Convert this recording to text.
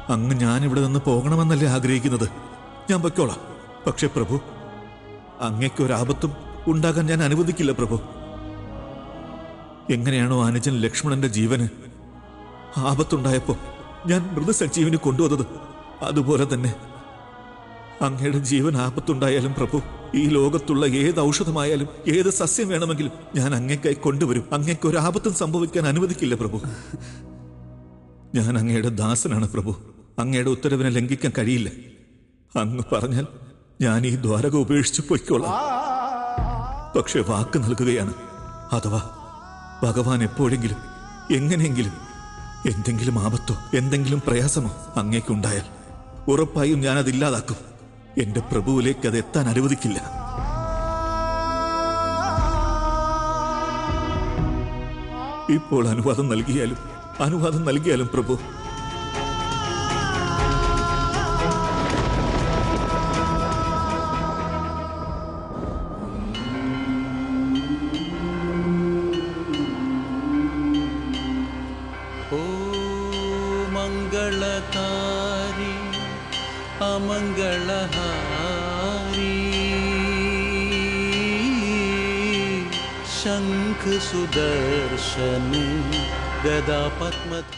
അങ്ങ് ഞാനിവിടെ നിന്ന് പോകണമെന്നല്ലേ ആഗ്രഹിക്കുന്നത് ഞാൻ പൊയ്ക്കോളാം പക്ഷെ പ്രഭു അങ്ങയ്ക്കൊരാപത്തും ഉണ്ടാകാൻ ഞാൻ അനുവദിക്കില്ല പ്രഭു എങ്ങനെയാണോ അനുജൻ ലക്ഷ്മണന്റെ ജീവന് ആപത്തുണ്ടായപ്പോ ഞാൻ മൃതസഞ്ജീവിനി കൊണ്ടുവന്നത് അതുപോലെ തന്നെ അങ്ങയുടെ ജീവൻ ആപത്തുണ്ടായാലും പ്രഭു ഈ ലോകത്തുള്ള ഏത് ഔഷധമായാലും ഏത് സസ്യം വേണമെങ്കിലും ഞാൻ അങ്ങേക്കായി കൊണ്ടുവരും അങ്ങയ്ക്ക് ഒരു ആപത്തും സംഭവിക്കാൻ അനുവദിക്കില്ല പ്രഭു ഞാൻ അങ്ങയുടെ ദാസനാണ് പ്രഭു അങ്ങയുടെ ഉത്തരവിനെ ലംഘിക്കാൻ കഴിയില്ല അങ്ങ് പറഞ്ഞാൽ ഞാൻ ഈ ദ്വാരക ഉപേക്ഷിച്ച് പൊയ്ക്കോളാം പക്ഷെ വാക്ക് നൽകുകയാണ് അഥവാ ഭഗവാൻ എപ്പോഴെങ്കിലും എങ്ങനെയെങ്കിലും എന്തെങ്കിലും ആപത്തോ എന്തെങ്കിലും പ്രയാസമോ അങ്ങേക്കുണ്ടായാൽ ഉറപ്പായും ഞാൻ അതില്ലാതാക്കും എന്റെ പ്രഭുവിലേക്ക് അത് എത്താൻ അനുവദിക്കില്ല ഇപ്പോൾ അനുവാദം നൽകിയാലും അനുവാദം നൽകിയാലും പ്രഭു ओ मङ्गलकारी अमङ्गलहारी शङ्ख सुदर्शन गदा पद्म